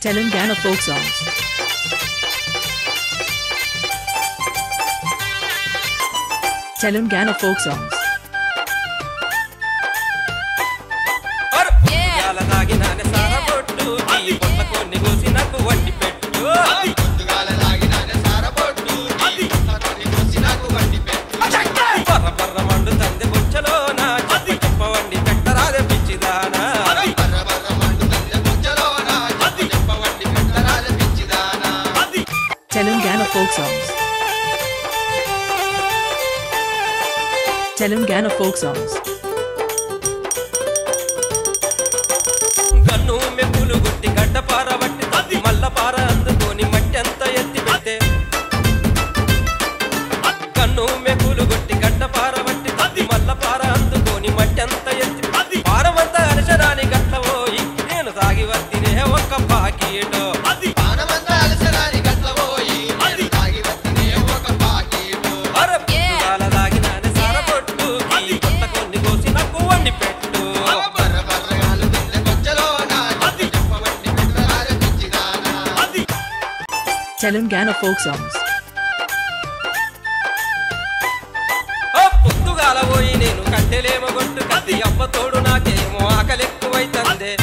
Telangana folk songs. Telangana folk songs. ఇవాళ తాగినానే సారా పొట్టు ఈ పొట్ల కొన్ని కోసి నాకు వండి పెట్టు పర్ర పర్ర మండు తంది బొచ్చలో నా చెప్ప చెప్ప వండి పెట్టరాదే పిచ్చిదానా Telangana folk songs. Telangana folk songs. కన్ను మెప్పులు గుట్టి గడ్డ పార బట్టి తద్ది మల్ల పార అందుకొని మట్టి అంత ఎత్తి పెడితే కన్ను మెప్పులు గుట్టి గడ్డ పార బట్టి తద్ది మల్ల పార అందుకొని మట్టి అంత ఎత్తి పెడితే పారమంతా అరచరాని గట్ల పోయి నేను తాగి వత్తినే ఒక్క పాకీటో అరే పుట్టుగాల తాగినానే సార పొట్టు ఈ పొట్ల కొన్ని కోసి నాకు వండి పెట్టు Telangana folk songs. ఆ పొద్దుగాల పోయి నేను కట్టెలేమో కొట్టు కత్తి అవ్వ తోడు నాకేమో ఆకలి ఎక్కువైతందే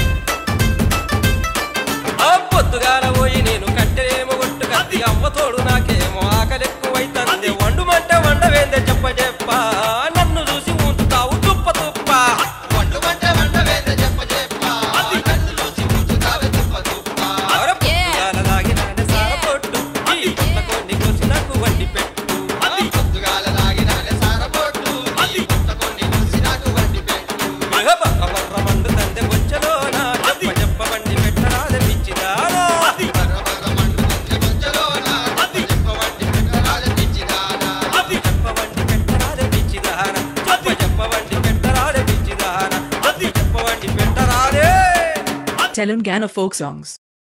ఆ పొద్దుగాల పోయి నేను కట్టెలేమో కొట్టు కత్తి అవ్వ తోడు నాకేమో ఆకలి ఎక్కువైతందే వండుమంటే వండవేందే చెప్ప చెప్ప నన్ను చూసి ఉంచుతావు తుప్ప తుప్ప అరే పొద్దుగాల తాగినానే సార పొట్టు ఈ పొట్ల కొన్ని కోసి నాకు వండి పెట్టు ఇహ బర్ర బర్ర మండు తందె బొచ్చలోన చెప్ప చెప్ప వండి పెట్టరాదే పిచ్చిదానా చెప్పవండి పెట్టరాలే పిచ్చిదాన చెప్ప చెప్పవండి పెట్టరాలే పిచ్చిదాన చెప్పవండి పెట్టరాలే Telangana folk songs.